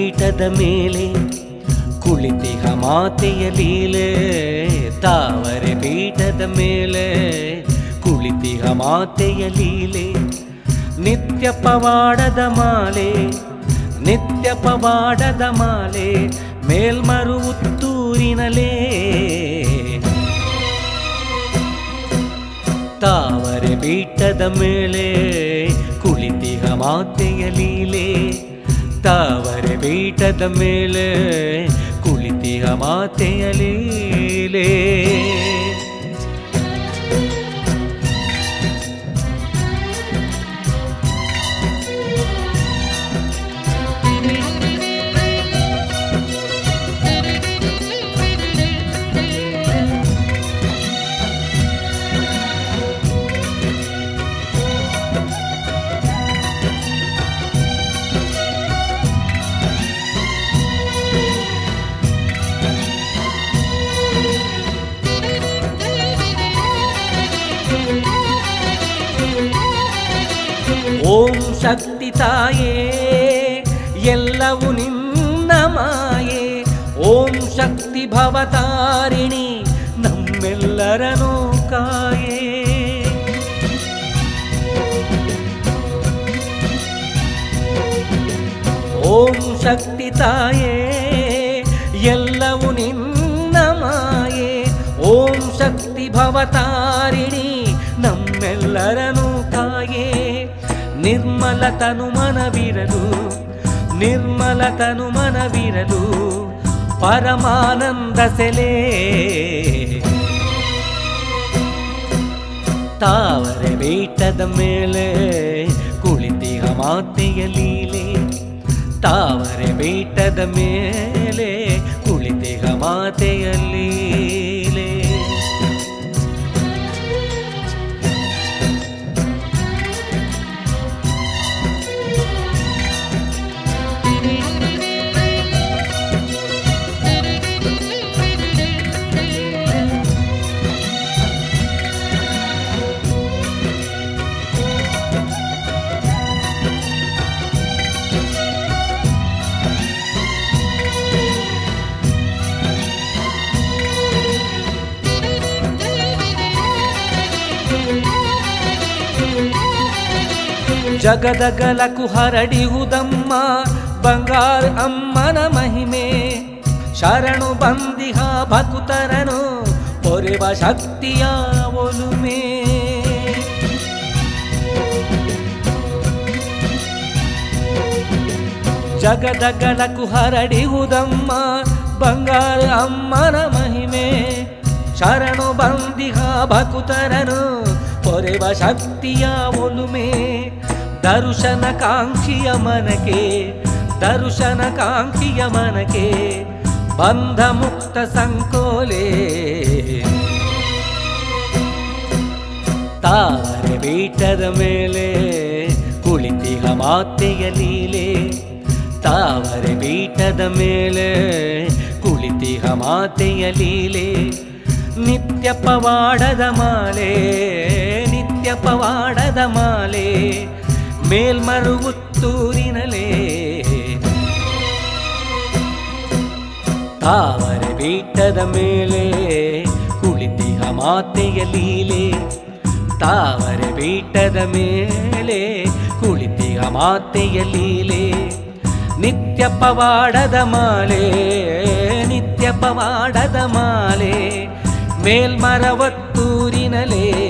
ಪೀಠದ ಮೇಲೆ ಕುಳಿತಿಹ ಮಾತೆಯ ಲೀಲೆ ತಾವರೆ ಪೀಠದ ಮೇಲೆ ಕುಳಿತಿಹ ಮಾತೆಯ ಲೀಲೆ ನಿತ್ಯ ಪವಾಡದ ಮಾಲೆ ನಿತ್ಯ ಪವಾಡದ ಮಾಲೆ ಮೇಲ್ಮರುವುತ್ತೂರಿನಲೇ ತಾವರೆ ಬೀಟದ ಮೇಲೆ ಕುಳಿತಿಹ ಮಾತೆಯ ಲೀಲೆ ತಾವರೆ ಬೀಟದ ಮೇಲೆ ಕುಳಿತಿಹ ಮಾತೆಯ ಲೀಲೆ ಓಂ ಶಕ್ತಿ ತಾಯೇ ಎಲ್ಲವೂ ನಿನ್ನ ಮಾಯೆ ಓಂ ಶಕ್ತಿ ಭವತಾರಿಣಿ ನಮ್ಮೆಲ್ಲರನೂ ಕಾಯೇ ಓಂ ಶಕ್ತಿ ತಾಯೇ ಎಲ್ಲವೂ ನಿನ್ನ ಮಾಯೆ ಓಂ ಶಕ್ತಿ ಭವತಾರಿಣಿ ನಮ್ಮೆಲ್ಲರನೂ ಕಾಯೇ ನಿರ್ಮಲ ತನು ಮನವಿರಲು ನಿರ್ಮಲ ತನು ಮನವಿರಲು ಪರಮಾನಂದ ಸೆಲೆ ತಾವರೆ ಬೇಟದ ಮೇಲೆ ಕುಳಿತಿಹ ಮಾತೆಯ ಲೀಲೆ ತಾವರೆ ಬೇಟದ ಮೇಲೆ ಕುಳಿತಿಹ ಮಾತೆಯ ಲೀಲೆ ಜಗದ ಗಲಕು ಹರಡಿಹುದಮ್ಮ ಬಂಗಾರ ಅಮ್ಮನ ಮಹಿಮೆ ಶರಣು ಬಂದಿಹ ಭಕುತರನು ಪೊರೆವ ಶಕ್ತಿಯ ಒಲುಮೆ ಜಗದ ಗಲಕು ಹರಡಿಹುದಮ್ಮ ಬಂಗಾರ ಅಮ್ಮನ ಮಹಿಮೆ ಶರಣು ಬಂದಿಹ ಭಕುತರನು ಪೊರೆವ ಶಕ್ತಿಯ ಒಲುಮೆ ದರುಶನ ಕಾಂಕ್ಷಿಯ ಮನಕೆ ದರುಶನ ಕಾಂಕ್ಷಿಯ ಮನಕೆ ಬಂಧ ಮುಕ್ತ ಸಂಕೋಲೆ ತಾವರೆ ಬೀಟದ ಮೇಲೆ ಕುಳಿತಿಹ ಮಾತೆಯ ಲೀಲೆ ತಾವರೆ ಬೀಟದ ಮೇಲೆ ಕುಳಿತಿಹ ಮಾತೆಯ ಲೀಲೆ ನಿತ್ಯ ಪವಾಡದ ಮಾಲೆ ನಿತ್ಯ ಪವಾಡದ ಮಾಲೆ ಮೇಲ್ಮರುಗುತ್ತೂರಿನಲೇ ತಾವರೆ ಬೀಟದ ಮೇಲೆ ಕುಳಿತಿಹ ಮಾತೆಯ ಲೀಲೆ ತಾವರೆ ಬೀಟದ ಮೇಲೆ ಕುಳಿತಿಹ ಮಾತೆಯ ಲೀಲೆ ನಿತ್ಯ ಪವಾಡದ ಮಾಲೆ ನಿತ್ಯ ಪವಾಡದ ಮಾಲೆ ಮೇಲ್ಮರವತ್ತೂರಿನಲೇ